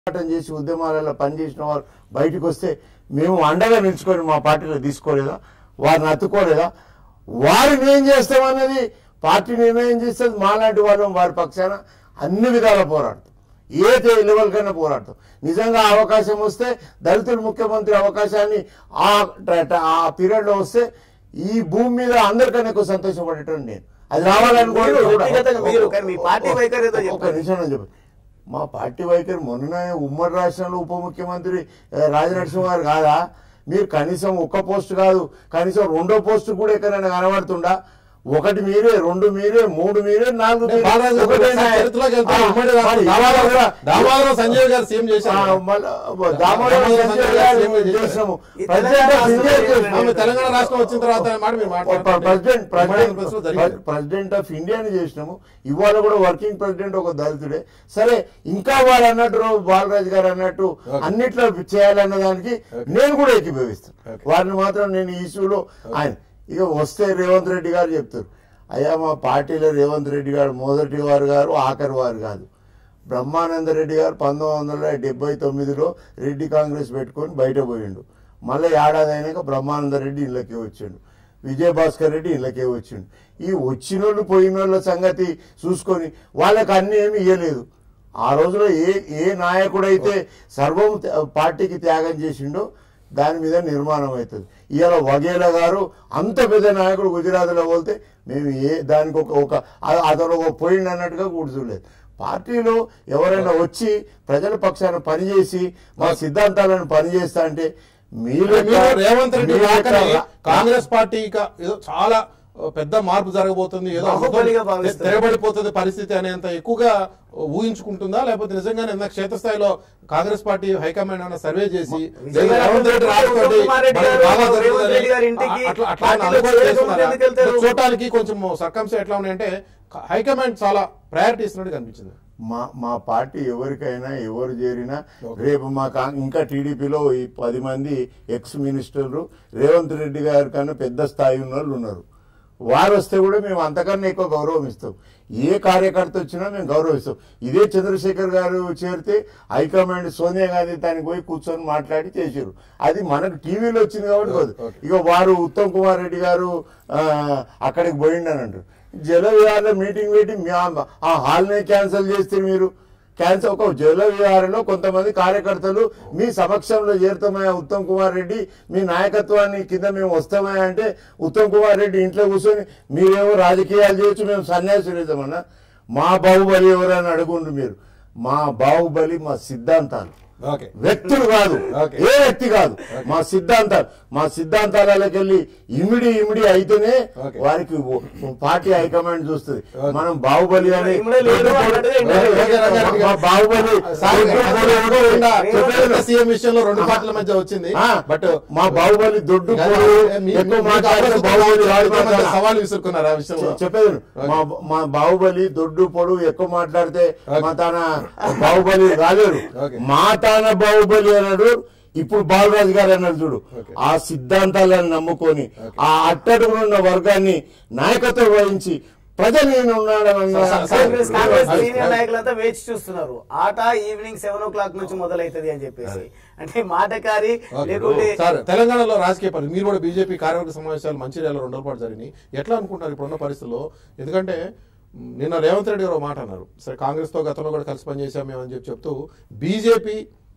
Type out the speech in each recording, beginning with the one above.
పోరాటం చేసి ఉద్యమాలలో పనిచేసిన వారు బయటకు వస్తే మేము అండగా నిలుచుకొని మా పార్టీలో తీసుకోలేదా వారిని అత్తుకోలేదా వారిని ఏం చేస్తామన్నది పార్టీ నిర్ణయం చేస్తుంది మాలాంటి వాళ్ళం వారి పక్షాన అన్ని విధాల పోరాడతాం ఏ తే- లెవెల్ కైనా పోరాడతాం నిజంగా అవకాశం వస్తే దళితులు ముఖ్యమంత్రి అవకాశాన్ని ఆ ట- ట- ఆ పీరియడ్లో వస్తే ఈ భూమి మీద అందరికన్నా ఎక్కువ సంతోషపడేటోడు నేను అది రావాలని కూడా మీరు వ్యక్తిగతంగా మీరు, కానీ మీ పార్టీ వైఖరి ఏదో ఒక చెప్పండి. నిమిషం నేను చెప్పాను మా పార్టీ వైఖరి మొన్న ఉమ్మడి రాష్ట్రంలో ఉప ముఖ్యమంత్రి ఆ, రాజనరసింహ గారు కాదా మీరు కనీసం ఒక్క పోస్ట్ కాదు కనీసం రెండో పోస్ట్ కూడా ఎక్కడైనా కనబడుతుండా ఒకటి మీరే రెండు మీరే మూడు మీరే నాలుగు మీరే. బాలరాజు గారు ఒకటేనా? చరిత్రలోకి వెళ్తే ఆ, ఉమ్మడి రాష్ట్రం మరి దామోదరం ఇవాళ దామోదరం సంజయ్ గారు సీఎం ఆ, చేశారు మళ్ళా దామోదరం దామోదరం సంజయ్ సంజయ్ గారు గారు సీఎం చేసినాము. ఈ ప్రెసిడెంట్ తెలంగాణ ఆఫ్ ఇండియా రాష్ట్రం చేసినాము. ఆమె తెలంగాణ రాష్ట్రం వచ్చిన తర్వాత అనే మాట మీరు మాట్లాడుతున్నారు. ప్రెసిడెంట్ ఉమ్మడి ఆంధ్రప్రదేశ్లో జరిగింది. ప్రెసిడెంట్ ప్రెసిడెంట్ ఆఫ్ ఇండియాని చేసినాము ఇవాళ కూడా వర్కింగ్ ప్రెసిడెంట్ ఒక దళితుడే సరే ఇంకా వారు అన్నట్టు బాలరాజు గారు అన్నట్టు అన్నిట్లో చేయాలన్న దానికి నేను కూడా ఏకీభవిస్తాను వారిని మాత్రం నేను ఈ ఇష్యూలో ఆయన ఇక వస్తే రేవంత్ రెడ్డి గారు చెప్తారు అయ్యా మా పార్టీలో రేవంత్ రెడ్డి గారు మొదటి వారు గారు ఆఖరి వారు కాదు బ్రహ్మానంద రెడ్డి గారు పంతొమ్మిది వందల డెబ్బై తొమ్మిదిలో రెడ్డి కాంగ్రెస్ పెట్టుకొని బయట పోయిండు మళ్ళీ ఏడాది అయినాక బ్రహ్మానంద రెడ్డి ఇళ్ళకే వచ్చిండు విజయభాస్కర్ రెడ్డి ఇళ్ళకే వచ్చిండు ఈ వచ్చినోళ్ళు పోయినోళ్ళ సంగతి చూసుకొని వాళ్ళకి అన్ని ఏమి ఇవ్వలేదు ఆ రోజులో ఏ ఏ నాయకుడైతే సర్వం త్యా- పార్టీకి త్యాగం చేసిండో దాని మీద నిర్మాణం అవుతుంది ఇవాళ వఘేలా గారు అంత పెద్ద నాయకుడు గుజరాత్లో పోతే మేము ఏ దానికి ఒక ఒక అ- అతను ఒక పోయిండు అన్నట్టుగా కూర్చోలేదు పార్టీలో ఎవరైనా వచ్చి ప్రజల పక్షాన పనిచేసి మా సిద్ధాంతాలను పనిచేస్తా అంటే మీరు మీరు రేవంత్ రెడ్డి మీరు రాకనే ఎట్లా- కాంగ్రెస్ పార్టీ ఇక ఏదో చాలా ఆ, పెద్ద మార్పు జరగబోతుంది ఏదో బాహుబలిగా భావిస్తారు. తిరగబడిపోతుంది పరిస్థితి అనేంత ఎక్కువగా ఊహించుకుంటుందా లేకపోతే నిజంగానే ఇందాక క్షేత్రస్థాయిలో కాంగ్రెస్ పార్టీ హైకమాండ్ ఏమైనా సర్వే చేసి లేదా రేవంత్ రెడ్డి రాకతోటి ఉత్తమ్ కుమార్ రెడ్డి మనకి గారు, బాగా రేవంత్ జరుగుతుందని రెడ్డి గారి ఇంటికి అట్లా అట్లా పార్టీలో అనుకోని చేరే చేస్తున్నారా? ఎందుకు వెళ్తారు? చూడటానికి కొంచెం సర్కంస్ ఎట్లా ఉన్నాయంటే హైకమాండ్ చాలా ప్రయారిటీ ఇస్తున్నట్టు కనిపించింది మా మా పార్టీ ఎవరికైనా ఎవరు చేరినా రేపు మా కా- ఇంకా టీడీపీలో ఈ పది మంది ఎక్స్ మినిస్టర్లు రేవంత్ రెడ్డి గారి కన్నా పెద్ద స్థాయి ఉన్న వాళ్ళు ఉన్నారు వారు వస్తే కూడా మేము అంతకన్నా ఎక్కువ గౌరవం ఇస్తాం ఏ కార్యకర్త వచ్చినా మేము గౌరవిస్తాం ఇదే చంద్రశేఖర్ గారు చేరితే హైకమాండ్ సోనియా గాంధీ దానికి పోయి కూర్చొని మాట్లాడి చేశారు అది మనకు టీవీలో వచ్చింది కాబట్టి కాదు ఇక వారు ఉత్తమ్ కుమార్ రెడ్డి గారు ఆ, అక్కడికి పోయిండు అని అంటారు జల విహార్లో మీటింగ్ పెట్టి మీ ఆ- ఆ హాల్నే క్యాన్సిల్ చేస్తే మీరు క్యాన్సర్ ఒక జల విహారంలో కొంతమంది కార్యకర్తలు మీ సమక్షంలో చేరుతామయ్యా ఉత్తమ్ కుమార్ రెడ్డి మీ నాయకత్వాన్ని కింద మేము వస్తామయ్యా అంటే ఉత్తమ్ కుమార్ రెడ్డి ఇంట్లో కూర్చొని మీరేమో రాజకీయాలు చేయొచ్చు మేము సన్యాసం చేద్దామన్నా మా బాహుబలి ఎవరైనా అడుగుండు మీరు మా బాహుబలి మా సిద్ధాంతాలు ఓకే వ్యక్తులు కాదు Okay. ఏ వ్యక్తి కాదు మా సిద్ధాంతాలు మా సిద్ధాంతాలకి వెళ్ళి ఇమిడి ఇమిడి అయితేనే Okay. వారికి ఓ- ఓ పార్టీ హైకమాండ్ చూస్తుంది మనం బాహుబలి అని ఇమిడి లేదు అన్నట్టుగా ఇమిడి లేదు. ఓకే, ఓకే, మా బాహుబలి సార్, దొడ్డు పొడి ఎవడో ఉండా? చెప్పేది సీఎం విషయంలో రెండు పార్టీల మధ్య వచ్చింది ఆ, బట్ మా బాహుబలి దొడ్డు కాదు, పొడి మీ- ఎక్కువ మీకు మాట్లాడితే అవసరం బాహుబలి లేదు. రాదు ఇద్దరి మధ్య మాట్లాడాలి. సవాలు విసురుకున్నారు ఆ విషయంలో చెప్పేది మా మా బాహుబలి దొడ్డు పొడు ఎక్కువ మాట్లాడితే మా తాన బాహుబలి రాలేరు Okay. మా తాన బాహుబలి అన్నాడు ఇప్పుడు బాలరాజు గారు అన్నాడు చూడు Okay. ఆ సిద్ధాంతాలను నమ్ముకొని ఆ అట్టడుగునున్న వర్గాన్ని నాయకత్వం వహించి ప్రజలు నేను ఉన్నాడన్న కాంగ్రెస్ కాంగ్రెస్ అది- సీనియర్ అది- నాయకులంతా వేచి చూస్తున్నారు ఆట ఈవినింగ్ సెవెన్ ఓ క్లాక్ నుంచి మొదలైతది అని చెప్పేసి అంటే మాటకారి లేకుంటే సార్ తెలంగాణలో రాజకీయ పరిస్థితి మీరు కూడా బీజేపీ కార్యవర్గ సమావేశాలు మంచిర్యాల రెండు రోజుల పాటు జరిగినాయి ఎట్లా అనుకుంటున్నారు ఇప్పుడున్న పరిస్థితుల్లో ఎందుకంటే మ్, నిన్న రేవంత్ రెడ్డి గారు ఒక మాట అన్నారు సరే కాంగ్రెస్ తో గతంలో కూడా కలిసి పనిచేసాం మేము అని చెప్పి చెప్తూ బీజేపీ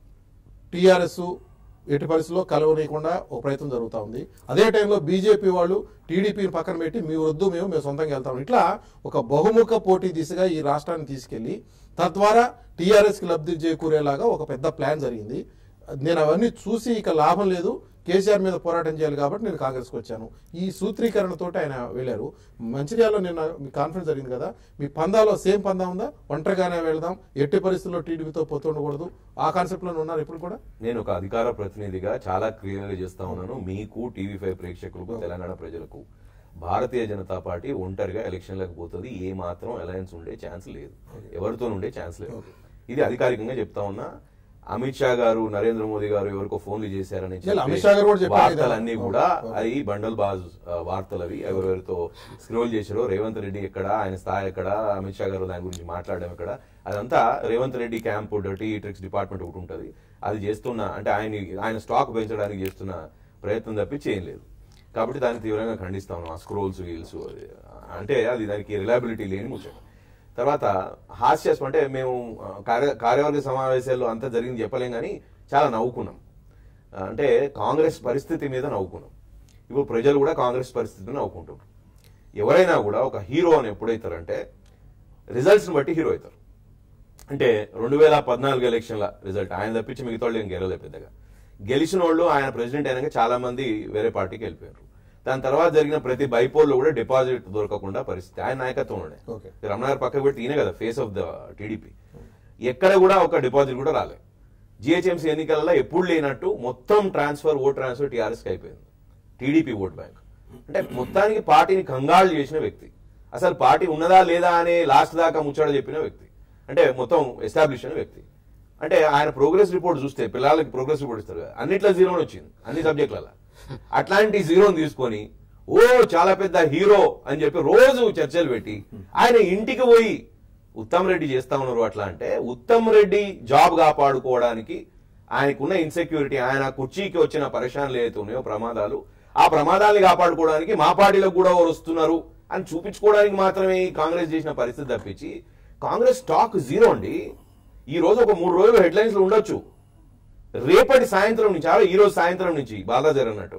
టీఆర్ఎస్ ఎట్టి పరిస్థితుల్లో కలవనీయకుండా ఒక ప్రయత్నం జరుగుతూ ఉంది అదే టైంలో బీజేపీ వాళ్ళు టీడీపీని పక్కన పెట్టి మీ వద్దు మేము మేము సొంతంగా వెళ్తాం ఇట్లా ఒక బహుముఖ పోటీ దిశగా ఈ రాష్ట్రాన్ని తీసుకెళ్లి తద్వారా టీఆర్ఎస్కి లబ్ధి చేకూరేలాగా ఒక పెద్ద ప్లాన్ జరిగింది నేను అవన్నీ చూసి ఇక లాభం లేదు కేసీఆర్ మీద పోరాటం చేయాలి కాబట్టి నేను కాంగ్రెస్కి వచ్చాను ఈ సూత్రీకరణతోటి ఆయన వెళ్ళారు మంచిర్యాలలో నిన్న మీ కాన్ఫరెన్స్ జరిగింది కదా మీ పందాలో సేమ్ పందా ఉందా ఒంటరిగానే వెళ్దాం ఎట్టి పరిస్థితుల్లో టీడీపీతో పొత్తు ఉండకూడదు ఆ కాన్సెప్ట్లో ఉన్నారు ఇప్పుడు కూడా నేను ఒక అధికార ప్రతినిధిగా చాలా క్లియర్ గా చేస్తా ఉన్నాను మీకు టీవీ ఫైవ్ ప్రేక్షకులకు తెలంగాణ ప్రజలకు భారతీయ జనతా పార్టీ ఒంటరిగా ఎలక్షన్లకు పోతుంది ఏ మాత్రం అలయన్స్ ఉండే ఛాన్స్ లేదు ఎవరితో ఉండే ఛాన్స్ లేదు ఇది అధికారికంగా చెప్తా ఉన్నా అమిత్ షా గారు నరేంద్ర మోదీ గారు ఎవరికో ఫోన్లు చేశారని ఇలా అమిత్ షా గారు కూడా చెప్పారు కదా. వార్తలన్నీ కూడా ఓకే. అది బండల్ బాజ్ ఆ, వార్తలు అవి ఎవరెవరితో స్క్రోల్ చేశారో రేవంత్ రెడ్డి ఎక్కడ ఆయన స్థాయి ఎక్కడ అమిత్ షా గారు దాని గురించి మాట్లాడడం ఎక్కడ అదంతా Revanth Reddy camp dirty tricks department ఒకటి ఉంటుంది అది చేస్తున్న అంటే ఆయన ఆయన స్టాక్ పెంచడానికి చేస్తున్న ప్రయత్నం తప్పించి ఏం లేదు కాబట్టి దాన్ని తీవ్రంగా ఖండిస్తా ఉన్నాం ఆ స్క్రోల్స్ వీల్స్ అంటే అది దానికి రిలయబిలిటీ లేని ముచ్చట తర్వాత హాస్యాస్పం అంటే మేము ఆ, కార్య కార్యవర్గ సమావేశాల్లో అంతా జరిగింది చెప్పలేం కానీ చాలా నవ్వుకున్నాం ఆ, అంటే కాంగ్రెస్ పరిస్థితి మీద నవ్వుకున్నాం ఇప్పుడు ప్రజలు కూడా కాంగ్రెస్ పరిస్థితిని నవ్వుకుంటారు ఎవరైనా కూడా ఒక హీరో అని ఎప్పుడైతారంటే రిజల్ట్స్ని బట్టి హీరో అవుతారు అంటే రెండు వేల పద్నాలుగు ఎలక్షన్ల రిజల్ట్ ఆయన తప్పించి మిగతా వాళ్ళు ఏం గెలవలేదు పెద్దగా గెలిచిన వాళ్ళు ఆయన ప్రెసిడెంట్ అయినాక చాలా మంది వేరే పార్టీకి వెళ్ళిపోయారు దాని తర్వాత జరిగిన ప్రతి బైపోల్లో కూడా డిపాజిట్ దొరకకుండా పరిస్థితి ఆయన నాయకత్వంలోనే Okay. రమణాగారు పక్కకు పెడితే ఈయనే కదా ఫేస్ ఆఫ్ ద టీడీపీ ఎక్కడ కూడా ఒక డిపాజిట్ కూడా రాలే జిహెచ్ఎంసీ ఎన్నికలలో ఎప్పుడు లేనట్టు మొత్తం ట్రాన్స్ఫర్ ఓట్ ట్రాన్స్ఫర్ టీఆర్ఎస్కి అయిపోయింది టీడీపీ ఓట్ బ్యాంక్ అంటే మొత్తానికి పార్టీని కంగాళ్ళు చేసిన వ్యక్తి అసలు పార్టీ ఉన్నదా లేదా అనే లాస్ట్ దాకా ముచ్చట చెప్పిన వ్యక్తి అంటే మొత్తం ఎస్టాబ్లిష్ అయిన వ్యక్తి అంటే ఆయన ప్రోగ్రెస్ రిపోర్ట్ చూస్తే పిల్లలకి ప్రోగ్రెస్ రిపోర్ట్ ఇస్తారు కదా అన్నిట్లో జీరో వచ్చింది అన్ని సబ్జెక్టులలో అట్లాంటి జీరోని తీసుకొని ఓ చాలా పెద్ద హీరో అని చెప్పి రోజు చర్చలు పెట్టి ఆయన ఇంటికి పోయి ఉత్తమ్ రెడ్డి చేస్తా ఉన్నారు అట్లా అంటే ఉత్తమ్ రెడ్డి జాబ్ కాపాడుకోవడానికి ఆయనకున్న ఇన్సెక్యూరిటీ ఆయన కుర్చీకి వచ్చిన పరిశానలు ఏదైతే ఉన్నాయో ప్రమాదాలు ఆ ప్రమాదాల్ని కాపాడుకోవడానికి మా పార్టీలకు కూడా ఎవరు వస్తున్నారు అని చూపించుకోవడానికి మాత్రమే ఈ కాంగ్రెస్ చేసిన పరిస్థితి తప్పించి కాంగ్రెస్ స్టాక్ జీరో అండి ఈ రోజు ఒక మూడు రోజులు హెడ్లైన్స్ లో ఉండొచ్చు రేపటి సాయంత్రం నుంచి ఆ ఈ రోజు సాయంత్రం నుంచి బాలాజర్ అన్నట్టు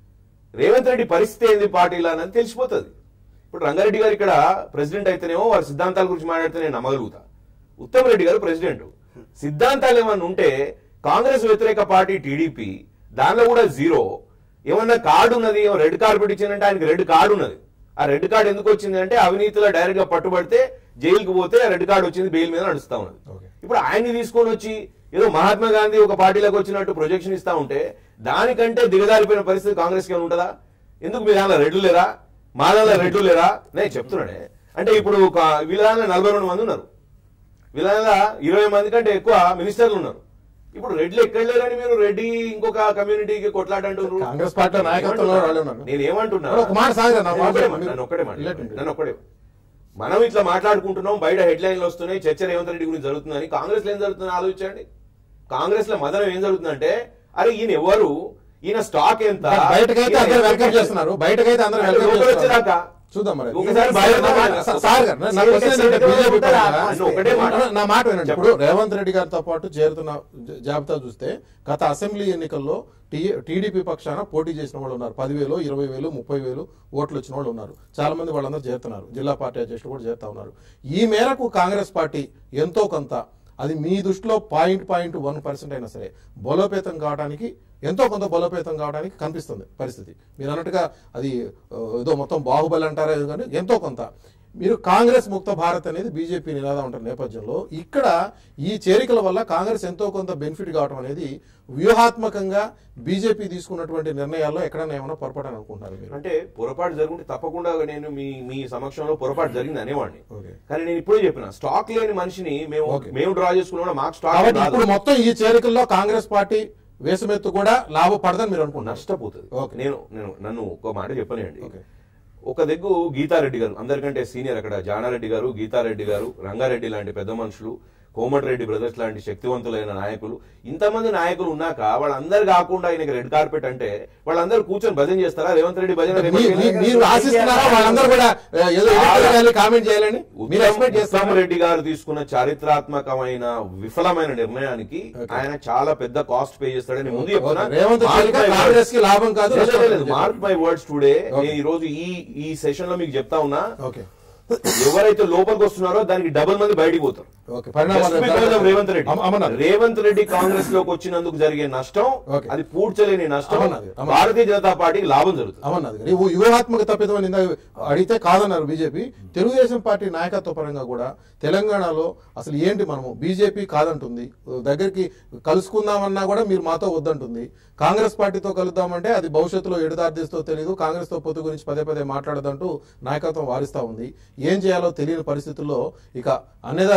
రేవంత్ రెడ్డి పరిస్థితి ఏంది పార్టీలో అని తెలిసిపోతుంది ఇప్పుడు రంగారెడ్డి గారు ఇక్కడ ప్రెసిడెంట్ అయితేనేమో వారి సిద్ధాంతాల గురించి మాట్లాడితే నేను నమ్మగలుగుతా ఉత్తమ్ రెడ్డి గారు ప్రెసిడెంట్ సిద్ధాంతాలు ఏమన్నా ఉంటే కాంగ్రెస్ వ్యతిరేక పార్టీ టీడీపీ దానిలో కూడా జీరో ఏమన్నా కార్డు ఉన్నది ఏమో రెడ్ కార్పెట్ ఇచ్చిందంటే ఆయనకి రెడ్ కార్డు ఉన్నది ఆ రెడ్ కార్డు ఎందుకు వచ్చింది అంటే అవినీతిలో డైరెక్ట్ గా పట్టుబడితే జైలుకి పోతే ఆ రెడ్ కార్డు వచ్చింది బెయిల్ మీద నడుస్తా ఉన్నది Okay. ఇప్పుడు ఆయన్ని తీసుకొని వచ్చి ఏదో మహాత్మా గాంధీ ఒక పార్టీలోకి వచ్చినట్టు ప్రొజెక్షన్ ఇస్తా ఉంటే దానికంటే దిగజారిపోయిన పరిస్థితి కాంగ్రెస్ కి ఏమైనా ఉంటుందా ఎందుకు మీ దానిలో రెడ్లు లేరా మా దానిలో రెడ్లు లేరా నేను చెప్తున్నానే అంటే ఇప్పుడు ఒక వీళ్ళ దానిలో నలభై రెండు మంది ఉన్నారు వీళ్ళ దానిలో ఇరవై మంది కంటే ఎక్కువ మినిస్టర్లు ఉన్నారు ఇప్పుడు రెడ్లు ఎక్కడ లేరని మీరు రెడ్డి ఇంకొక కమ్యూనిటీకి కొట్లాడంటున్నారు కాంగ్రెస్ పార్టీ నాయకత్వంలో వాళ్ళే ఉన్నారు. నేను ఏమంటున్నా ఒక మాట సాగరా, నా నేను మాట ఒకటే మీరు- మాట- నన్ను ఒక్కటే మాట let me- నన్ను ఒక్కటే మనం ఇట్లా మాట్లాడుకుంటున్నాం బయట హెడ్లైన్లు వస్తున్నాయి చర్చ రేవంత్ రెడ్డి గురించి జరుగుతుందని కాంగ్రెస్ లో ఏం జరుగుతుందని ఆలోచించండి కాంగ్రెస్ లో మదనం ఏం జరుగుతుందంటే అరే ఈయన ఎవరు ఈయన స్టాక్ ఎంత బయటకైతే ఈయన అందరూ ఎంత వెల్కమ్ చేస్తారు? చేస్తున్నారు బయటకైతే అందరూ అంటే వెల్కమ్ లోపల చేస్తున్నారు వచ్చేదాకా చూద్దాం మరి ఒకసారి బయట బయట నా- సా- సార్ గారు, నా- నా క్వశ్చన్ ఏంటంటే బీజేపీ పరంగా అన్న ఒకటే మాట. నా- నా మాట వినండి ఇప్పుడు రేవంత్ రెడ్డి గారితో పాటు చేరుతున్న జ- జాబితా చూస్తే గత అసెంబ్లీ ఎన్నికల్లో టీ- టీడీపీ పక్షాన పోటీ చేసిన వాళ్ళు ఉన్నారు పదివేలు ఇరవై వేలు ముప్పై వేలు ఓట్లు వచ్చిన వాళ్ళు ఉన్నారు చాలా మంది వాళ్ళందరూ చేరుతున్నారు జిల్లా పార్టీ అధ్యక్షులు కూడా చేరుతా ఉన్నారు ఈ మేరకు కాంగ్రెస్ పార్టీ ఎంతో కొంత అది మీ దృష్టిలో పాయింట్ పాయింట్ వన్ పర్సెంట్ అయినా సరే బలోపేతం కావడానికి ఎంతో కొంత బలోపేతం కావడానికి కనిపిస్తుంది పరిస్థితి మీరు అన్నట్టుగా అది ఆ, ఏదో మొత్తం బాహుబలి అంటారా ఏదో కానీ ఎంతో కొంత మీరు కాంగ్రెస్ ముక్త భారత్ అనేది బీజేపీ నినాదం ఉంటారు నేపథ్యంలో ఇక్కడ ఈ చేరికల వల్ల కాంగ్రెస్ ఎంతో కొంత బెనిఫిట్ కావడం అనేది వ్యూహాత్మకంగా బీజేపీ తీసుకున్నటువంటి నిర్ణయాల్లో ఎక్కడైనా ఏమైనా పొరపాటు అనుకుంటున్నారు మీరు అంటే పొరపాటు జరుగుంటే తప్పకుండా నేను మీ మీ సమక్షంలో పొరపాటు జరిగింది అనేవాడిని ఓకే. కానీ నేను ఇప్పుడే చెప్పిన స్టాక్ లేని మనిషిని మేము ఓకే. మేము డ్రా చేసుకున్నా మాకు స్టాక్ కాబట్టి రాదు. ఇప్పుడు మొత్తం ఈ చేరికల్లో కాంగ్రెస్ పార్టీ వేసమెత్తు కూడా లాభపడదని మీరు అనుకుంటున్నారు నష్టపోతుంది ఓకే. నేను నేను నన్ను ఒక మాట చెప్పలేండి ఓకే. ఒక దగ్గు గీతారెడ్డి గారు అందరికంటే సీనియర్ అక్కడ జానారెడ్డి గారు గీతారెడ్డి గారు రంగారెడ్డి లాంటి పెద్ద మనుషులు కోమటిరెడ్డి బ్రదర్స్ లాంటి శక్తివంతులైన నాయకులు ఇంతమంది నాయకులు ఉన్నాక వాళ్ళందరు కాకుండా ఆయనకి రెడ్ కార్పెట్ అంటే వాళ్ళందరూ కూర్చొని భజన చేస్తారా రేవంత్ రెడ్డి భజన రేపు మీ- మీ- మీరు ఆశిస్తున్నారా వాళ్ళందరూ కూడా ఆ, ఏదో ఎన్నికలు చేయాలి, కామెంట్ చేయాలని మీరు ఎక్స్పెక్ట్ ఉత్తమ్ చేస్తారు రెడ్డి గారు తీసుకున్న చారిత్రాత్మకమైన విఫలమైన నిర్ణయానికి ఆయన చాలా పెద్ద కాస్ట్ పే చేస్తాడని ముందు చెప్తున్నా. రేవంత్ Mark చేరిక my కాంగ్రెస్ కి words. లాభం కాదు లేదు, నష్టం లేదు, కాదు. Mark my words today Okay. నేను ఈ రోజు ఈ ఈ సెషన్ లో మీకు చెప్తా ఉన్నా ఓకే ఎవరైతే లోపలికి వస్తున్నారో దానికి డబుల్ మంది బయటికి పోతారు ఓకే పరిణామాలు Just because of Revanth Reddy అమ- అమర్నాథ్ రేవంత్ రెడ్డి కాంగ్రెస్ లోకి వచ్చినందుకు జరిగే నష్టం Okay. అది పూడ్చలేని నష్టం అమర్నాథ్, అమర్నాథ్. భారతీయ జనతా పార్టీకి లాభం జరుగుతుంది అవునది నువ్వు వ్యూహాత్మక తప్పిదం అని ఇందాక అడిగితే కాదన్నారు బీజేపీ తెలుగుదేశం పార్టీ నాయకత్వ పరంగా కూడా తెలంగాణలో అసలు ఏంటి మనము బీజేపీ కాదంటుంది దగ్గరికి కలుసుకుందామన్నా కూడా మీరు మాతో వద్దంటుంది కాంగ్రెస్ పార్టీతో కలుద్దామంటే అది భవిష్యత్తులో ఎడదార్దిస్తో తెలియదు కాంగ్రెస్ తో పొత్తు గురించి పదే పదే మాట్లాడదంటూ నాయకత్వం వారిస్తా ఉంది ఏం చేయాలో తెలియని పరిస్థితుల్లో ఇక అనేదా లేదు నేను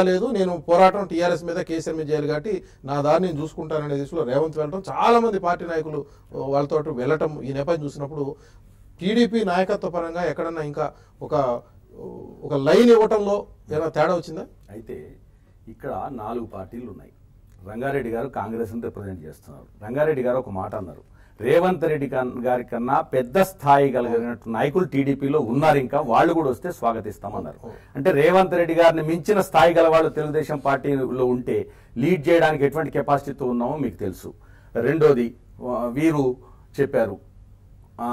నేను పోరాటం టీఆర్ఎస్ మీద కేసీఆర్ మీద చేయాలి కాబట్టి నా దారి నేను చూసుకుంటాననే దిశలో రేవంత్ వెళ్ళడం చాలా మంది పార్టీ నాయకులు వాళ్ళతో వెళ్ళటం ఈ నేపథ్యం చూసినప్పుడు టీడీపీ నాయకత్వ పరంగా ఎక్కడన్నా ఇంకా ఒక ఒక లైన్ ఇవ్వటంలో ఏమైనా తేడా వచ్చిందా అయితే ఇక్కడ నాలుగు పార్టీలు ఉన్నాయి రంగారెడ్డి గారు కాంగ్రెస్ రిప్రజెంట్ చేస్తున్నారు రంగారెడ్డి గారు ఒక మాట అన్నారు రేవంత్ రెడ్డి కన్- గారి కన్నా పెద్ద స్థాయి కలిగిన నాయకులు టీడీపీలో ఉన్నారు ఇంకా వాళ్ళు కూడా వస్తే స్వాగతిస్తామన్నారు అంటే రేవంత్ రెడ్డి గారిని మించిన స్థాయి గల వాళ్ళు తెలుగుదేశం పార్టీలో ఉంటే లీడ్ చేయడానికి ఎటువంటి కెపాసిటీతో ఉన్నామో మీకు తెలుసు రెండోది ఆ, వీరు చెప్పారు ఆ,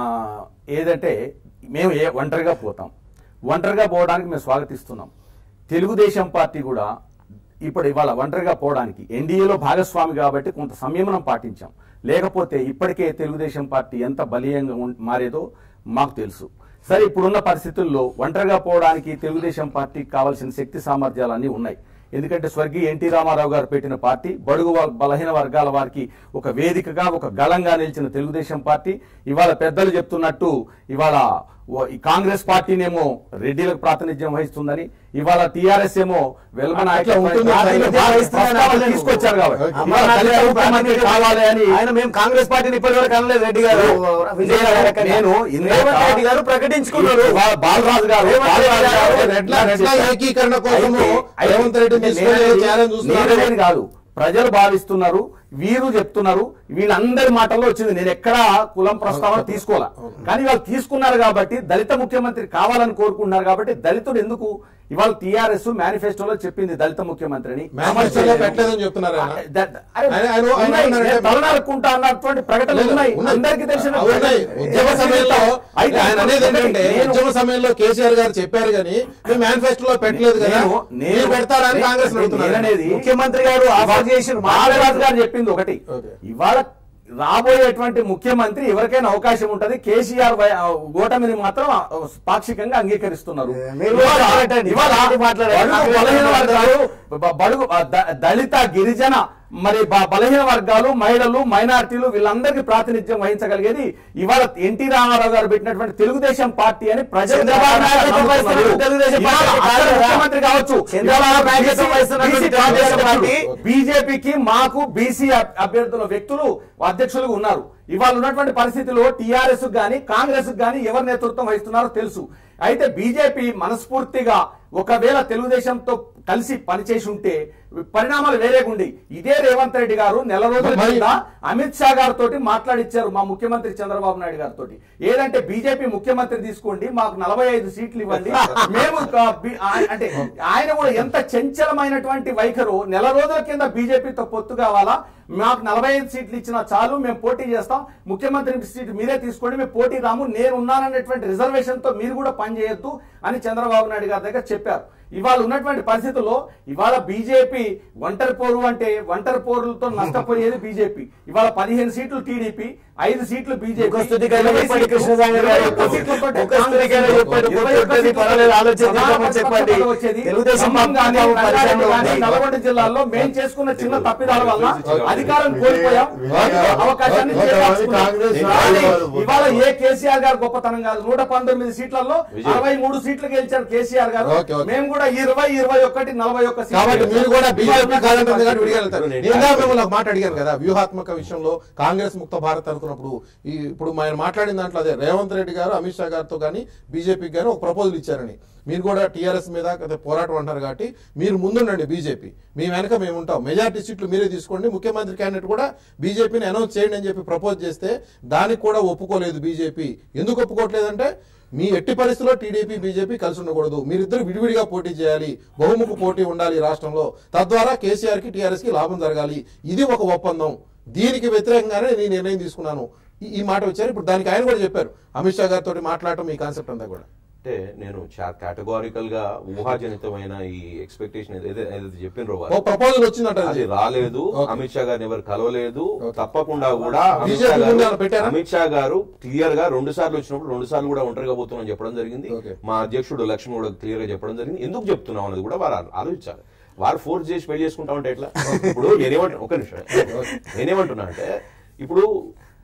ఏదంటే మేము ఏ ఒంటరిగా పోతాం ఒంటరిగా పోవడానికి మేము స్వాగతిస్తున్నాం తెలుగుదేశం పార్టీ కూడా ఇప్పుడు ఇవాళ ఒంటరిగా పోవడానికి ఎన్డీఏలో భాగస్వామి కాబట్టి కొంత సంయమనం పాటించాం లేకపోతే ఇప్పటికే తెలుగుదేశం పార్టీ ఎంత బలీయంగా ఉం- మారేదో మాకు తెలుసు సరే ఇప్పుడున్న పరిస్థితుల్లో ఒంటరిగా పోవడానికి తెలుగుదేశం పార్టీకి కావాల్సిన శక్తి సామర్థ్యాలన్నీ ఉన్నాయి ఎందుకంటే స్వర్గీయ ఎన్టీ రామారావు గారు పెట్టిన పార్టీ బడుగు వ- బలహీన వర్గాల వారికి ఒక వేదికగా ఒక గళంగా నిలిచిన తెలుగుదేశం పార్టీ ఇవాళ పెద్దలు చెప్తున్నట్టు ఇవాళ ఓ- ఈ కాంగ్రెస్ పార్టీనేమో రెడ్డిలకు ప్రాతినిధ్యం వహిస్తుందని ఇవాళ టీఆర్ఎస్ ఏమో వెల్మ అట్లా ఉంటుంది. నాయకత్వం ప్రస్తావన తీసుకొచ్చారు కాబట్టి ఇవాళ అమర్నాథ్ దళిత గారు ముఖ్యమంత్రి కావాలి అని ఆయన మేము కాంగ్రెస్ పార్టీని ఇప్పటి వరకు అనలేదు రెడ్డి గారు విజయ నేను- నేను ఇందాక- రేవంత్ రెడ్డి గారు ప్రకటించుకున్నారు ఇవాళ బాలరాజు గారు రేవంత్ బాలరాజు రెడ్డి గారు గారు రెడ్ల రెడ్ల ఏకీకరణ కోసము అయితే- అయితే రేవంత్ రెడ్డి తీసుకునే నేననేది- ఛాలెంజ్ చూస్తున్నారు. నేననేది కాదు ప్రజలు భావిస్తున్నారు వీరు చెప్తున్నారు వీళ్ళందరి మాటల్లో వచ్చింది నేను ఎక్కడా కులం ప్రస్తావన తీసుకోవాలా కానీ వాళ్ళు తీసుకున్నారు కాబట్టి దళిత ముఖ్యమంత్రి కావాలని కోరుకుంటున్నారు కాబట్టి దళితుడు ఎందుకు ఇవాళ టిఆర్ఎస్ మేనిఫెస్టోలో చెప్పింది దళిత ముఖ్యమంత్రిని మేనిఫెస్టోలో పెట్టలేదని చెప్తున్నారు ఆయన. ఆ, ద- అరే, ఆయన- ఆయన- ఆయన ఉన్నాయి. ఏమన్నారంటే- నేను తలనరుక్కుంటా అన్నటువంటి ప్రకటనలు లేదు, ఉన్నాయి ఉన్నాయి. అందరికీ తెలిసిన అవి ఉన్నాయి. ఉద్యమ సమయంలో అయితే ఆయన అనేది ఏంటంటే నేను- ఉద్యమ సమయంలో కేసీఆర్ గారు చెప్పారు కానీ మేము మేనిఫెస్టోలో పెట్టలేదు కదా నేను- నేను- మీరు పెడతారని కాంగ్రెస్ అడుగుతున్నారు నేననేది ముఖ్యమంత్రి గారు ఆఫర్ చేసిన బాలరాజు గారు చెప్పింది ఒకటి ఓకే. ఇవాళ రాబోయేటువంటి ముఖ్యమంత్రి ఎవరికైనా అవకాశం ఉంటది కేసీఆర్ వై- ఓటమిని మాత్రం పాక్షికంగా అంగీకరిస్తున్నారు మీరు ఇవాళ- మాట్లాడండి. ఇవాళ మాట్లాడండి. బడుగు బలహీన వర్గాలు బ- బడుగు ద- దళిత గిరిజన మరి బ- బలహీన వర్గాలు మహిళలు మైనారిటీలు వీళ్ళందరికీ ప్రాతినిధ్యం వహించగలిగేది ఇవాళ ఎన్టీ రామారావు గారు పెట్టినటువంటి తెలుగుదేశం పార్టీ అని ప్రజలు చంద్రబాబు నాయకత్వం వహిస్తున్న తెలుగుదేశం ఇవాళ పార్టీ అక్కడ కాదు కదా? ముఖ్యమంత్రి కావచ్చు చంద్రబాబు నాయకత్వం వహిస్తున్నటువంటి తెలుగుదేశం పార్టీ బీజేపీకి మాకు బీసీ అభ్యర్థుల వ్యక్తులు అధ్యక్షులుగా ఉన్నారు ఇవాళ ఉన్నటువంటి పరిస్థితిలో టీఆర్ఎస్ గాని కాంగ్రెస్ గాని ఎవరు నేతృత్వం వహిస్తున్నారో తెలుసు అయితే బీజేపీ మనస్ఫూర్తిగా ఒకవేళ తెలుగుదేశంతో కలిసి పనిచేసి ఉంటే పరిణామాలు వేరేగుండి ఇదే రేవంత్ రెడ్డి గారు నెల రోజుల మరి- కింద అమిత్ షా గారితో మాట్లాడిచ్చారు మా ముఖ్యమంత్రి చంద్రబాబు నాయుడు గారితో ఏదంటే బీజేపీ ముఖ్యమంత్రి తీసుకోండి మాకు నలభై ఐదు సీట్లు ఇవ్వండి మేము క- బి- ఆ- అంటే ఆయన కూడా ఎంత చంచలమైనటువంటి వైఖరు నెల రోజుల కింద బీజేపీతో పొత్తు కావాలా మాకు నలభై ఐదు సీట్లు ఇచ్చినా చాలు మేము పోటీ చేస్తాం ముఖ్యమంత్రి సీట్ మీరే తీసుకోండి మేము పోటీ రాము నేను ఉన్నాననేటువంటి రిజర్వేషన్ తో మీరు కూడా పనిచేయొద్దు అని చంద్రబాబు నాయుడు గారి దగ్గర చెప్పారు ఇవాళ ఉన్నటువంటి పరిస్థితుల్లో ఇవాళ బీజేపీ ఒంటరి పోరు అంటే ఒంటరి పోరులతో నష్టపోయేది బీజేపీ ఇవాళ పదిహేను సీట్లు టీడీపీ ఐదు సీట్లు బీజేపీ ముఖస్తుతికైనా ఇరవై చెప్పండి సీట్లు- కృష్ణసాగర్ గారు. ఇరవై ఒక్క సీట్లతోటి ముఖస్తుతికైనా కాంగ్రెస్ చెప్పండి. ఇరవై ఒక్క ముఖస్తుతికి సీట్లతోటి పర్వాలేదు, ఆలోచన చేద్దామని ప్రధాన చెప్పండి. ప్రతిపక్షంలో వచ్చేది. తెలుగుదేశం ఖమ్మం పార్టీ కానీ, పరిశ్రమ రంగారెడ్డి కానీ, ఉంది. నల్గొండ జిల్లాల్లో మేము చేసుకున్న చిన్న తప్పిదాల వల్ల అధికారం కోల్పోయాం విజయ- అవకాశాన్ని కొంతమంది చేపట్టుకున్నాం. కాంగ్రెస్ కానీ నాయకులు ఇవాళ ఏ కేసీఆర్ గారు గొప్పతనం కాదు నూట పంతొమ్మిది సీట్లలో విజయ్. అరవై మూడు సీట్లు గెలిచారు కేసీఆర్ గారు ఓకే, ఓకే. మేము కూడా ఇరవై ఇరవై ఒకటి నలభై ఒక్క సీట్లు కాబట్టి మీరు కూడా బీజేపీ కాదంటుంది కాబట్టి విడిగలుగుతారు నేను నేను ఇందాక మిమ్మల్ని ఒక మాట అడిగాను కదా వ్యూహాత్మక విషయంలో కాంగ్రెస్ ముక్త భారత్ అనుకున్నప్పుడు ఈ ఇప్పుడు ఆయన మాట్లాడిన దాంట్లో అదే రేవంత్ రెడ్డి గారు అమిత్ షా గారితో కానీ బీజేపీకి కానీ ఒక ప్రపోజల్ ఇచ్చారని మీరు కూడా టీఆర్ఎస్ మీద కదా పోరాటం అంటారు కాబట్టి మీరు ముందుండండి బీజేపీ మీ వెనక మేము ఉంటాం మెజార్టీ సీట్లు మీరే తీసుకోండి ముఖ్యమంత్రి క్యాండిడేట్ కూడా బీజేపీని అనౌన్స్ చేయండి అని చెప్పి ప్రపోజ్ చేస్తే దానికి కూడా ఒప్పుకోలేదు బీజేపీ ఎందుకు ఒప్పుకోవట్లేదంటే మీ ఎట్టి పరిస్థితుల్లో టీడీపీ బీజేపీ కలిసి ఉండకూడదు మీరిద్దరు విడివిడిగా పోటీ చేయాలి బహుముఖ పోటీ ఉండాలి ఈ రాష్ట్రంలో తద్వారా కేసీఆర్ కి టీఆర్ఎస్ కి లాభం జరగాలి ఇది ఒక ఒప్పందం దీనికి వ్యతిరేకంగానే నేను ఈ నిర్ణయం తీసుకున్నాను ఈ- ఈ మాట వచ్చారు ఇప్పుడు దానికి ఆయన కూడా చెప్పారు అమిత్ షా గారితో మాట్లాడటం ఈ కాన్సెప్ట్ అంతా కూడా అంటే నేను కేటగారికల్ గా ఊహాజనితమైన ఈ ఎక్స్పెక్టేషన్ ఏదైతే చెప్పినరో ఓ వాళ్ళు ప్రపోజల్ వచ్చిందంట అది రాలేదు ఓకే. అమిత్ షా గారిని ఎవరు కలవలేదు ఓకే. తప్పకుండా కూడా అమిత్ బీజేపీ షా ముందు ఏమైనా గారు పెట్టారా? అమిత్ షా గారు క్లియర్ గా రెండు సార్లు వచ్చినప్పుడు రెండు సార్లు కూడా ఒంటరిగా పోతున్నాం చెప్పడం జరిగింది ఓకే. మా అధ్యక్షుడు లక్ష్మణ్ కూడా క్లియర్ గా చెప్పడం జరిగింది ఎందుకు చెప్తున్నాం అనేది కూడా వారు ఆలో- ఆలోచించాలి వారు ఫోర్స్ చేసి పెళ్లి చేసుకుంటా ఉంటే ఎట్లా ఇప్పుడు నేనేమంటున్నా ఒక నిమిషం నేనేమంటున్నా అంటే ఇప్పుడు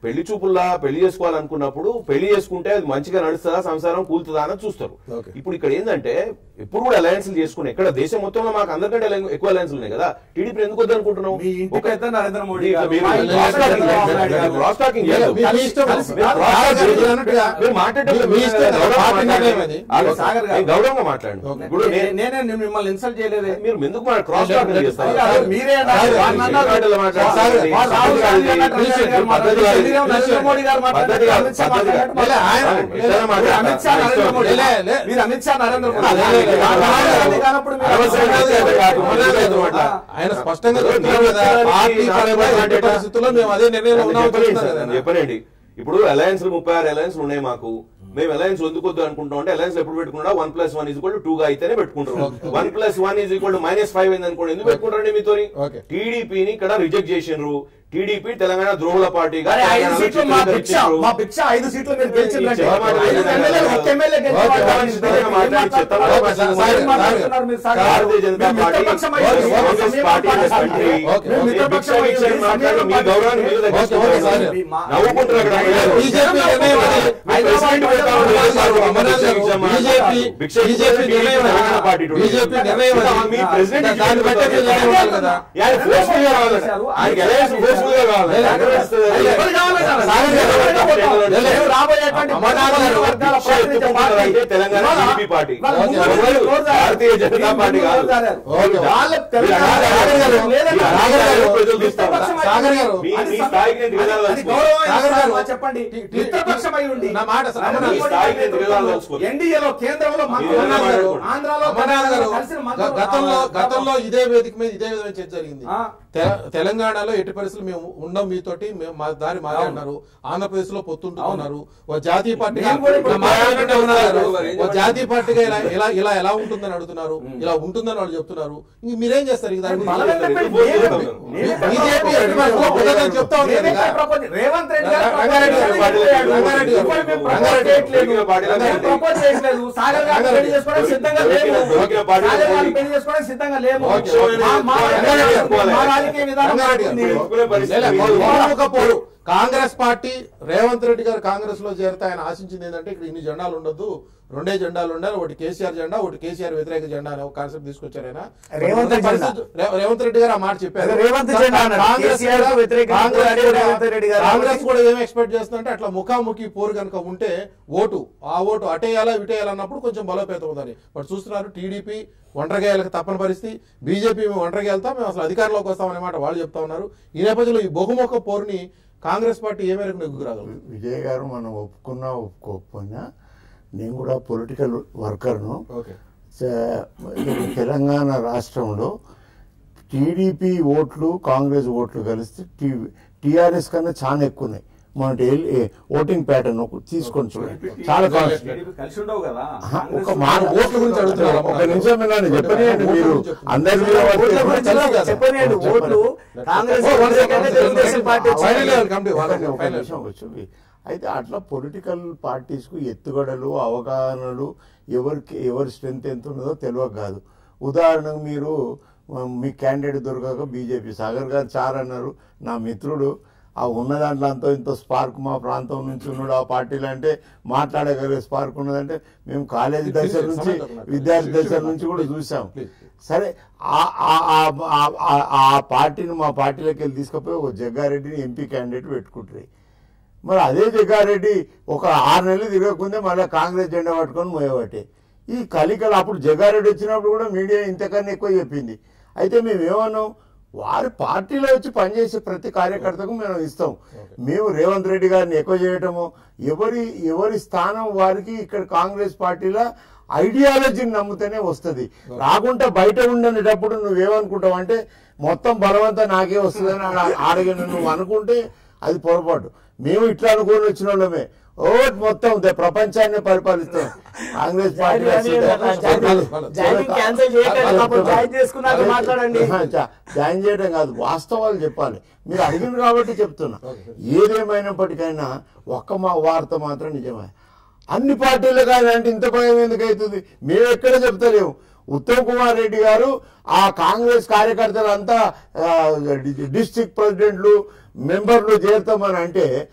పెళ్లి చూపుల్లా పెళ్లి చేసుకోవాలనుకున్నప్పుడు పెళ్లి చేసుకుంటే అది మంచిగా నడుస్తుందా సంసారం కూలుతుందా అని చూస్తారు Okay. ఇప్పుడు ఇక్కడ ఏంటంటే ఎప్పుడు కూడా అలయన్స్ చేసుకుని ఎక్కడ దేశం మొత్తంలో మాకు అందరికంటే అలయన్- ఎక్కువ అలయన్స్ ఉన్నాయి కదా టీడీపీ ఎందుకు వద్దనుకుంటున్నావు మీ ఇంటికైతే నరేంద్ర మోడీ గారు, మీరు మా cross ఇంటికైతే talking చంద్రబాబు లేదు. నాయుడు గారు. cross talking మీ- లేదు. మీ- మీ ఇష్టం. కలిసి- మీరు cross సాగర్ talking గారు అన్నట్టుగా మీరు మాట్లాడేటప్పుడు మీ ఇష్టం. గౌరవంగా పార్టీ మాట్లాడండి. నిర్ణయం అది. ఆగు, సాగర్ గారు. నేను గౌరవంగా మాట్లాడండి ఇప్పుడు నే- నేను- నేనే నేను మిమ్మల్ని ఇన్సల్ట్ చేయలేదే మీరు ఎందుకు మా క్రాస్ లేదు, టాకింగ్ లేదు, చేస్తారు అయ్యా, అదే మీరే అన్నారు. సాగర్, వాళ్ళు అన్నారు. మాటలు మాట్లాడాలి. సాగర్, వాళ్ళు రాహుల్ గాంధీ అన్నట్టు పద్ధతి రమేష్ గారు కాదు. మాట్లాడారు. మీరేమో నరేంద్ర మోడీ గారు మాట్లాడారు. పద్ధతి కాదు. అమిత్ షా పద్ధతి కాదు. మాట్లాడారు. లే, ఆయన- ఎట్లా లే, మీరు అమిత్ షా నరేంద్ర మోడీ లే, లే. మీరు అమిత్ షా నరేంద్ర మోడీ లే, లే, లే. రాహుల్ గాంధీ కానప్పుడు మీరు అనవసరం అమిత్ షా కాదు, కాదు, నరేంద్ర మోడీ కాదు, గారు. కాదు. ఆయన స్పష్టంగా మీరు చెప్తున్నారు కదా చెప్పడానికి పార్టీ నాకు పరంగా కూడా ఎట్టి అంటే పరిస్థితుల్లో మేము అదే నిర్ణయంలో నేను ఉన్నామని చెప్పలేను చెప్తున్నారు సార్, కదా. నేను చెప్పనండి ఇప్పుడు అలయన్స్ ముప్పై ఆరు అలయన్స్ ఉన్నాయి మాకు మేము అలయన్స్ ఎందుకొద్దు అనుకుంటాం అంటే అలయన్స్ ఎప్పుడు పెట్టుకున్నా one plus one is equal two గా అయితేనే పెట్టుకుంటారు one plus one is equal minus five అయింది అనుకోండి ఎందుకు పెట్టుకుంటారండి మీతో Okay. టీడీపీని ఇక్కడ రిజెక్ట్ చేసిండ్రు టీడీపీ తెలంగాణ ద్రోహుల పార్టీగా అరే, ఐదు తెలంగాణలో సీట్లు మా చిత్రీకరించారు. భిక్ష మా భిక్ష ఐదు సీట్లు మీరు గెలిచిందంటే ఈ చెత్త ఐదు ఎమ్మెల్యేలు ఒక్క ఎమ్మెల్యే గెలిచిన ఓకే, వాళ్ళు ఓకే, మీరు ఓకే, మాట్లాడి చెత్త మాట్లాడుతున్నారు? మాట్లాడి సాగర్ సాగర్, మాట్లాడుతున్నారు మీరు సాగర్. భారతీయ జనతా మీరు పార్టీ మిత్రపక్షం ఓకే, అయ్యి ఓకే, సమీప Congress party party country okay. మీరు భిక్ష మిత్రపక్షం అయ్యి భిక్ష మాట్లాడి మీ సమీప గౌరవాన్ని మీరు ఓకే, ఓకే, తగ్గించుకుంటున్నారు. సార్. మా- నవ్వుకుంటారు అక్కడ ప్రజలు. బీజేపీ నిర్ణయం అది. ప్రెసిడెంట్ పెడతా ఉన్నారు సార్, అమర్నాథ్ గారు, భిక్ష బీజేపీ భిక్ష బీజేపీ భిక్ష నిర్ణయం అది. Telangana party today. బీజేపీ నిర్ణయం అది. మీ ప్రెసిడెంట్ దాన్ని బట్టి మీరు నిర్ణయం ఉండాలి కదా ఆయన ఫోర్స్ఫుల్ గా కావాలి ఆయనకి అలయన్స్ ఫోర్స్ఫుల్ గా కావాలి లేదు. కాంగ్రెస్ ఎవరు కావాలన్నారు? సాగర్ గారు, లేదు, లేదు. రాబోయేటువంటి అమర్నాథ్ గారు వర్గాల భిక్ష పార్టీ ఎత్తుకుంటున్నారంటే తెలంగాణ ఇవాళ టీడీపీ పార్టీ వాళ్ళు ఓకే, ముందు ఓకే. రోజు రోజు భారతీయ జనతా మీరు పార్టీ ముందు కాదు. రోజు జారారు. ఓకే. వాళ్ళ తెలంగాణ సాగర్ గారు, లేదన్నా. సాగర్ గారు, ప్రజలు తీస్తారు. మిత్రపక్షం అయి సాగర్ గారు, మీ- అది మీ సమ- స్థాయికి నేను దిగజారాలి అది గౌరవం సాగర్ గారు, మా చెప్పండి టి- టి- మిత్రపక్షం అయి ఉండి నా మాట సార్, నరేంద్ర అమర్నాథ్ మోడీ స్థాయికి గారి నేను దిగజారదలుచుకోలేదు. ఎన్డీఏలో కేంద్రంలో మంత్రులు మీరు ఉన్నారు. మాట్లాడుకోండి. ఆంధ్రాలో అమర్నాథ్ గారు కలిసిన గ- మంత్రులు గతంలో రావాలి. గతంలో ఇదే వేదిక మీద ఇదే విధమైన చర్చ జరిగింది ఆ. తె- తెలంగాణలో ఎట్టి పరిస్థితులు మేము ఉండం మీతోటి మేము మా దారి మారే అవును. అన్నారు ఆంధ్రప్రదేశ్ లో పొత్తుంటున్నారు ఓ జాతీయ పార్టీగా మేము కూడా ఇప్పుడు నా మాట వినండి అమర్నాథ్ గారు. మరి ఏం ఓ జాతీయ పార్టీగా ఇలా ఇలా ఇలా ఎలా ఉంటుందని అడుగుతున్నారు ఇలా ఉంటుందని వాళ్ళు చెప్తున్నారు ఇంక మీరేం చేస్తారు ఇక దాని బలం గురించి? ఏంటంటే ఎందుకు నేనే- పోతున్నారు? నేనే బీజేపీ ఎట్టి పరిస్థితుల్లో కుదరదని చెప్తా ఉంది నేనే కదా. ప్రపోజ్ రేవంత్ రెడ్డి గారు రంగారెడ్డి గారు, ప్రపోజ్ చేయట్లేదు. రంగారెడ్డి గారు, ఇప్పుడు మేము రంగారెడ్డి ప్రపోజ్ చేయట్లేదు. దొరికిన పార్టీలకు మేము రండి. ప్రపోజ్ చేయట్లేదు. సాగర్ గారిని పెళ్లి చేసుకోవడానికి సిద్ధంగా లేము. దొరికిన పార్టీలకు సాగర్ గారిని రండి. పెళ్లి చేసుకోవడానికి సిద్ధంగా లేము. Okay, okay. మా- మా రంగారెడ్డి గారు. మా రాజకీయ విధానం రంగారెడ్డి ఉంది. గారు. ఒప్పుకునే పరిస్థితి లే, లే, లేదు. బహుముఖ పోరు కాంగ్రెస్ పార్టీ రేవంత్ రెడ్డి గారు కాంగ్రెస్ లో చేరితే ఆయన ఆశించింది ఏంటంటే ఇక్కడ ఇన్ని జెండాలు ఉండొద్దు రెండే జెండాలు ఉండాలి ఒకటి కేసీఆర్ జెండా ఒకటి కేసీఆర్ వ్యతిరేక జెండా అనే ఒక కాన్సెప్ట్ తీసుకొచ్చారు ఆయన రేవంత్ రెడ్డి పరిస్థితి- రే- రేవంత్ రెడ్డి గారు ఆ మాట చెప్పారు అదే రేవంత్ జెండా అన్నాడు. కాంగ్రెస్ కేసీఆర్ కు కూడా- వ్యతిరేకంగా కాంగ్రెస్ పోరాడే కూడా- రేవంత్ రెడ్డి గారు కాంగ్రెస్ కూడా ఏం ఎక్స్పెక్ట్ చేస్తుందంటే అట్లా ముఖాముఖి పోరు కనుక ఉంటే ఓటు ఆ ఓటు అటేయాలా ఇటేయాలా అన్నప్పుడు కొంచెం బలోపేతం అవుతుంది బట్ చూస్తున్నారు టీడీపీ ఒంటరిగాయలకు తప్పని పరిస్థితి బీజేపీ మేము ఒంటరిగా వెళ్తాం మేము అసలు అధికారంలోకి వస్తామనే మాట వాళ్ళు చెప్తా ఉన్నారు ఈ నేపథ్యంలో ఈ బహుముఖ పోరుని కాంగ్రెస్ పార్టీ ఏ మేరకు నెగ్గుకురాగలరు విజయ్ గారు మనం ఒప్పుకున్నా ఒప్పుకోకపోయినా నేను కూడా పొలిటికల్ వర్కర్ను ఓకే చ- తెలంగాణ రాష్ట్రంలో టీడీపీ ఓట్లు కాంగ్రెస్ ఓట్లు కలిస్తే టీ టీఆర్ఎస్ కన్నా చాలా ఎక్కువ ఉన్నాయి మన ఓటింగ్ ప్యాటర్న్ తీసుకొని చూడండి చాలా కాన్స్టెంట్ టీడీపీ కలిసి ఉండవు కదా ఆహా, కాంగ్రెస్ ఒక మాట ఓట్ల గురించి అడుగుతున్నారు ఒక నిమిషం వినండి చెప్పనియండి మీరు అందరి మీద ఓట్ల పడితే- గురించి తెలుసు కదా. చెప్పనియండి ఓట్లు కాంగ్రెస్ ఓ, one second, వ్యతిరేకంగా తెలుగుదేశం పార్టీ వచ్చింది. Final level committee, ఒక వాళ్ళకి ఒక final. నిమిషం వచ్చింది అయితే అట్లా పొలిటికల్ పార్టీస్కు ఎత్తుగడలు అవగాహనలు ఎవరికి ఎవరి స్ట్రెంత్ ఎంత ఉన్నదో తెలియక కాదు ఉదాహరణకు మీరు ఆ, మీ క్యాండిడేట్ దొరకక బీజేపీ సాగర్ గారు చార్ అన్నారు నా మిత్రుడు ఆ ఉన్న దాంట్లో అంతో ఇంత స్పార్క్ మా ప్రాంతం నుంచి ఉన్నాడు ఆ పార్టీలు అంటే మాట్లాడగలిగే స్పార్క్ ఉన్నదంటే మేము కాలేజీ దశ నుంచి విద్యార్థి దశ నుంచి కూడా చూసాం సరే ఆ- ఆ- ఆ- ఆ- ఆ- ఆ పార్టీని మా పార్టీలోకి వెళ్ళి తీసుకుపోయి ఒక జగ్గారెడ్డిని ఎంపీ క్యాండిడేట్ పెట్టుకుంటారు మరి అదే జగ్గారెడ్డి ఒక ఆరు నెలలు తిరగకుందే మళ్ళీ కాంగ్రెస్ జెండా పట్టుకొని మోయబట్టే ఈ కలికలు అప్పుడు జగ్గారెడ్డి వచ్చినప్పుడు కూడా మీడియా ఇంతకన్నా ఎక్కువ చెప్పింది అయితే మేము ఏమన్నాం వారి పార్టీలో వచ్చి పనిచేసే ప్రతి కార్యకర్తకు మేము ఇస్తాం మేము రేవంత్ రెడ్డి గారిని ఎక్కువ చేయటము ఎవరి ఎవరి స్థానం వారికి ఇక్కడ కాంగ్రెస్ పార్టీలో ఐడియాలజీని నమ్ముతూనే వస్తుంది రాకుంటే బయట ఉండేటప్పుడు నువ్వేమనుకుంటావు అంటే మొత్తం బలవంతం నాకే వస్తుందని ఆడ- ఆడగిన నువ్వు అనుకుంటే అది పొరపాటు మేము ఇట్లా అనుకుని వచ్చిన వాళ్ళమే ఓ మొత్తం దే- ప్రపంచాన్ని పరిపాలిస్తాం Congress party join join joining cancel చేయకండి అప్పుడు జాయిన్ చేసుకున్నాక మాట్లాడండి జా- జాయిన్ చేయడం కాదు వాస్తవాలు చెప్పాలి మీరు అడిగింది కాబట్టి చెప్తున్నా ఏదేమైనప్పటికైనా ఒక్క మా వార్త మాత్రం నిజమే అన్ని పార్టీలు కానీ అంటే ఇంత భయం ఎందుకు అవుతుంది మేము ఎక్కడ చెప్తలేము ఉత్తమ్ కుమార్ రెడ్డి గారు ఆ కాంగ్రెస్ కార్యకర్తలంతా డిస్టిక్ ప్రెసిడెంట్లు మెంబర్లు చేరుతామని అంటే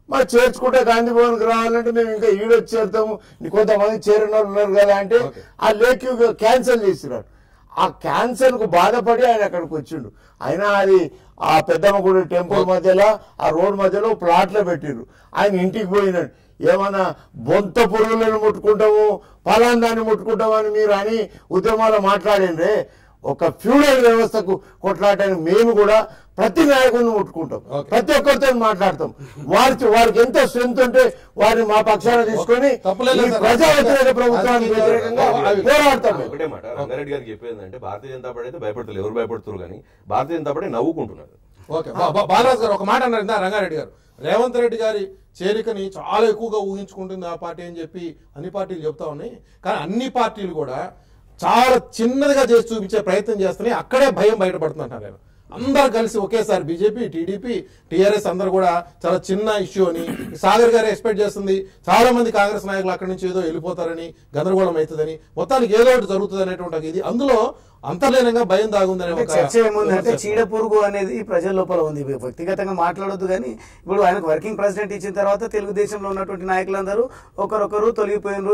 మా చేర్చుకుంటే గాంధీ భవన్కి రావాలంటే మేము ఇంకా ఈడొచ్చి చేరుతాము నీ కొంతమంది చేరిన వాళ్ళు ఉన్నారు కదా అంటే ఆ లేక్ క్యాన్సిల్ చేసినారు ఆ క్యాన్సర్ కు బాధపడి ఆయన అక్కడికి వచ్చిండు అయినా అది ఆ పెద్దమ్మ గుడి టెంపుల్ మధ్యలో ఆ రోడ్ మధ్యలో ప్లాట్లో పెట్టిర్రు ఆయన ఇంటికి పోయినాడు ఏమన్నా బొంత పురుగులను ముట్టుకుంటాము ఫలాందాన్ని ముట్టుకుంటాము అని మీరు అని ఉద్యమాలు మాట్లాడిండ్రే ఒక ఫ్యూడల్ వ్యవస్థకు కొట్లాడటానికి మేము కూడా ప్రతి నాయకుడిని ముట్టుకుంటాం Okay. ప్రతి ఒక్కరితో మాట్లాడతాం వారికి వారికి ఎంత స్ట్రెంత్ ఉంటే వారిని మా పక్షాన తీసుకొని తప్పులేదు ఈ సార్. ప్రజా వ్యతిరేక ప్రభుత్వానికి అది- వ్యతిరేకంగా అవి- పోరాడతాం మేము. ఒకటే మాట రంగారెడ్డి గారికి చెప్పేది అంటే భారతీయ జనతా పార్టీ అయితే భయపడతారు ఎవరు భయపడుతున్నారు కానీ భారతీయ జనతా పార్టీ నవ్వుకుంటున్నారు ఓకే బా- బా- బాలరాజు గారు ఒక మాట అన్నారు ఇందా రంగారెడ్డి గారు రేవంత్ రెడ్డి గారి చేరికని చాలా ఎక్కువగా ఊహించుకుంటుంది ఆ పార్టీ అని చెప్పి అన్ని పార్టీలు చెప్తా ఉన్నాయి కానీ అన్ని పార్టీలు కూడా చాలా చిన్నదిగా చేసి చూపించే ప్రయత్నం చేస్తున్నాయి అక్కడే భయం బయటపడుతుందంటారు నేను అందరు కలిసి ఒకేసారి బీజేపీ టీడీపీ టీఆర్ఎస్ అందరు కూడా చాలా చిన్న ఇష్యూ అని సాగర్ గారు ఎక్స్పెక్ట్ చేస్తుంది చాలా మంది కాంగ్రెస్ నాయకులు అక్కడి నుంచి ఏదో వెళ్ళిపోతారని గందరగోళం అవుతుందని మొత్తానికి ఏదో ఒకటి జరుగుతుంది అనేటువంటి ఒక ఇది అందులో అంతర్లీనంగా భయం దాగుందనే అంటే ఒక చర్చ ఏముందంటే విమర్శ. చీడ పురుగు అనేది ప్రజల లోపల ఉంది వ్యక్తిగతంగా మాట్లాడొద్దు కానీ ఇప్పుడు ఆయనకు వర్కింగ్ ప్రెసిడెంట్ ఇచ్చిన తర్వాత తెలుగుదేశంలో ఉన్నటువంటి నాయకులందరూ ఒకరొకరు తొలగిపోయినరు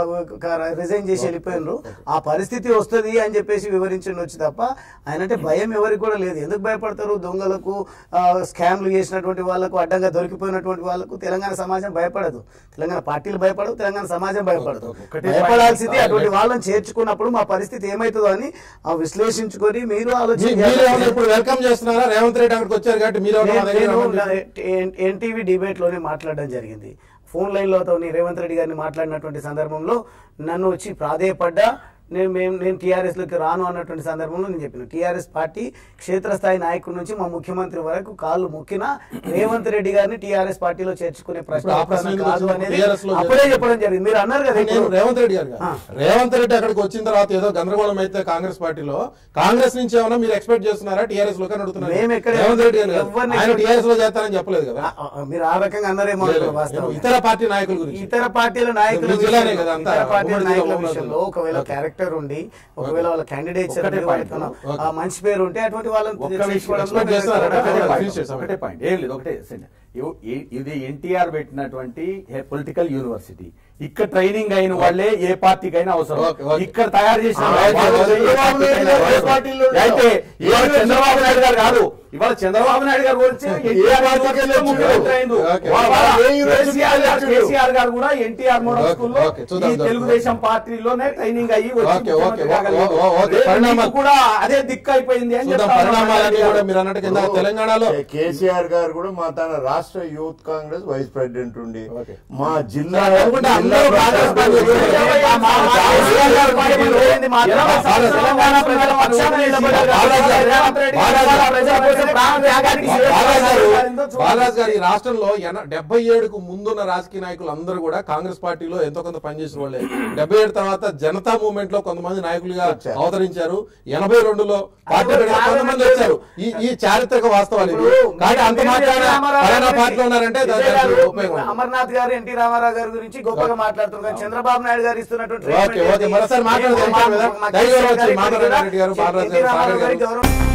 రిజైన్ చేసి వెళ్ళిపోయినరు ఆ పరిస్థితి వస్తుంది అని చెప్పేసి వివరించండి వచ్చి తప్ప ఆయన అంటే భయం ఎవరికి కూడా లేదు ఎందుకు భయపడతారు దొంగలకు ఆ, స్కామ్లు చేసినటువంటి వాళ్ళకు అడ్డంగా దొరికిపోయినటువంటి వాళ్ళకు తెలంగాణ సమాజం భయపడదు తెలంగాణ పార్టీలు భయపడవు తెలంగాణ సమాజం భయపడదు ఒకటే భయపడాల్సింది అటువంటి వాళ్ళని చేర్చుకున్నప్పుడు మా పరిస్థితి ఏమవుతుందో అని ఆ విశ్లేషించుకొని మీరు మీ- ఆలోచన మీరు ఏమన్నా చేయాలి. ఇప్పుడు వెల్కమ్ చేస్తున్నారా రేవంత్ రెడ్డి అక్కడికి వచ్చారు కాబట్టి మీరు ఏమన్నా మా నేను- దగ్గర నేను రమ్మని ఎన్- ఎన్టీవీ డిబేట్ లోనే మాట్లాడడం జరిగింది ఫోన్ లైన్ లో తోని రేవంత్ రెడ్డి గారిని మాట్లాడినటువంటి సందర్భంలో నన్ను వచ్చి ప్రాధేయపడ్డా నేను మేము నేను టీఆర్ఎస్ లోకి రాను అన్నటువంటి సందర్భంలో నేను చెప్పిన టీఆర్ఎస్ పార్టీ క్షేత్రస్థాయి నాయకుడి నుంచి మా ముఖ్యమంత్రి వరకు కాళ్ళు మొక్కిన రేవంత్ రెడ్డి గారిని టీఆర్ఎస్ పార్టీలో చేర్చుకునే ప్రశ్న ఇప్పుడు ఆ ప్రశ్న ఎందుకు కాదు వచ్చింది? అనేది TRS లో అప్పుడే చెప్పడం జరిగింది మీరు అన్నారు కదా నేను ఇప్పుడు. రేవంత్ రెడ్డి గారు కాదు. రేవంత్ రెడ్డి అక్కడికి వచ్చిన తర్వాత ఏదో గందరగోళం అయితే కాంగ్రెస్ పార్టీలో కాంగ్రెస్ నుంచి ఏమన్నా మీరు ఎక్స్పెక్ట్ చేస్తున్నారా టీఆర్ఎస్ లో అడుగుతున్నారు మేము ఎక్కడ- రేవంత్ రెడ్డి గారు కాదు. ఎవరిని ఆయన expect- టీఆర్ఎస్ లో చేస్తారని చెప్పలేదు కదా ఆ- ఆ- మీరు ఆ రకంగా అన్నారేమో లేదు, అనుకో వాస్తవం. నేను ఇతర పార్టీ నాయకుల గురించి ఇతర పార్టీల నాయకుల మీ జిల్లానే విషయంలో- కదా అంతా, ఇతర పార్టీల ఉమ్మడి నాయకుల జిల్లా ఉన్నది. విషయంలో ఒకవేళ ఓకే. క్యారెక్టర్ ఉండి ఒకవేళ వాళ్ళ క్యాండిడేట్స్ ఒక్కటే point. ఆ మంచి పేరు ఉంటే అటువంటి వాళ్ళని ఒక్క విషయం తీసుకోవడంలో expect చేస్తారా? మేము ఒకటే ఒకటే point. point. చేసాం. ఒకటే పాయింట్ ఏం లేదు ఒకటే సెండ్. ఇవ్- ఇ- ఇది ఎన్టీఆర్ పెట్టినటువంటి పొలిటికల్ యూనివర్సిటీ ఇక్కడ ట్రైనింగ్ అయిన వాళ్ళే ఏ పార్టీకైనా అవసరం ఓకే, ఓకే. ఇక్కడ తయారు చేసిన ఆ, వాళ్ళు ఓకే, ఓకే. ఏ పార్టీకైనా ఏ అవసరం. పార్టీలో ఉండవు. అయితే ఇవాళ ఏ చంద్రబాబు నాయుడు గారు కాదు ఇవాళ చంద్రబాబు నాయుడు గారు గురించి ఎన్టీఆర్ పార్టీకి యూనివర్సిటీలో వెళ్ళొచ్చు. ముఖ్యమంత్రి అయిండు. ఓకే. వాళ్ళ ఏ యూనివర్సిటీకి కేసీఆర్ గారు వెళ్ళొచ్చు. కేసీఆర్ గారు కూడా ఎన్టీఆర్ మోడల్ ఓకే, స్కూల్లో ఓకే, చూద్దాం, ఈ చూద్దాం. తెలుగుదేశం పార్టీలోనే ట్రైనింగ్ అయ్యి వచ్చి ఓకే, ఓకే, ముఖ్యమంత్రి ఓకే, కాగలిగారు. Okay, okay. రేపు పరిణామాలు- మీకు కూడా అదే దిక్కు అయిపోయింది అని చూద్దాం చెప్తా ఉన్నాను. పరిణామాలన్నీ కూడా మీరు అన్నట్టు కింద తెలంగాణలో కే- కేసీఆర్ గారు కూడా మా తన రాష్ట్ర యూత్ కాంగ్రెస్ వైస్ ప్రెసిడెంట్ ఉండి ఓకే. మా జిల్లా అనుకుంటే అందరూ కాంగ్రెస్ పార్టీ మా- మా- మా కేసీఆర్ గారి పార్టీలో ఇరవై సంవత్సరాల తెలంగాణ ప్రజల పక్షాన నిలబడ్డారు. బాలాజీ గారు, రేవంత్ రెడ్డి బాలాజీ గారు గారు, ప్రజల కోసం ప్రాణ త్యాగానికి బాలాజీ గారు సిద్ధంగా బాలాజీ గారు ఈ రాష్ట్రంలో ఎన- డెబ్బై ఏడుకు ముందున్న రాజకీయ నాయకులు అందరూ కూడా కాంగ్రెస్ పార్టీలో ఎంతో కొంత పనిచేసిన వాళ్ళే డెబ్బై ఏడు తర్వాత జనతా మూవ్మెంట్ లో కొంతమంది నాయకులుగా వచ్చారు. అవతరించారు ఎనభై రెండులో పార్టీ అది పెట్టిన కొంతమంది కారణం వచ్చారు ఈ ఈ చారిత్రక వాస్తవాలు ఇవి ఇప్పుడు కానీ అంత మీరు మాత్రాన రామారావు పలానా గారి పార్టీలో ఉన్నారంటే విజయ్ దానికి గారు, ఉపయోగం ఉండదు. అమర్నాథ్ గారు ఎన్టీ రామారావు గారి గురించి గొప్పగా మాట్లాడుతున్నారు కానీ చంద్రబాబు నాయుడు గారు ఇస్తున్నటువంటి ఓకే, ఓకే. మరోసారి మాట్లాడదాం. మా- మా- మా ధైర్యం కేసీఆర్ వచ్చి గారికి మాధవ కూడా రెడ్డి గారు, బాలరాజు ఎన్టీ గారు, రామారావు సాగర్ గారికి గారు. గౌరవం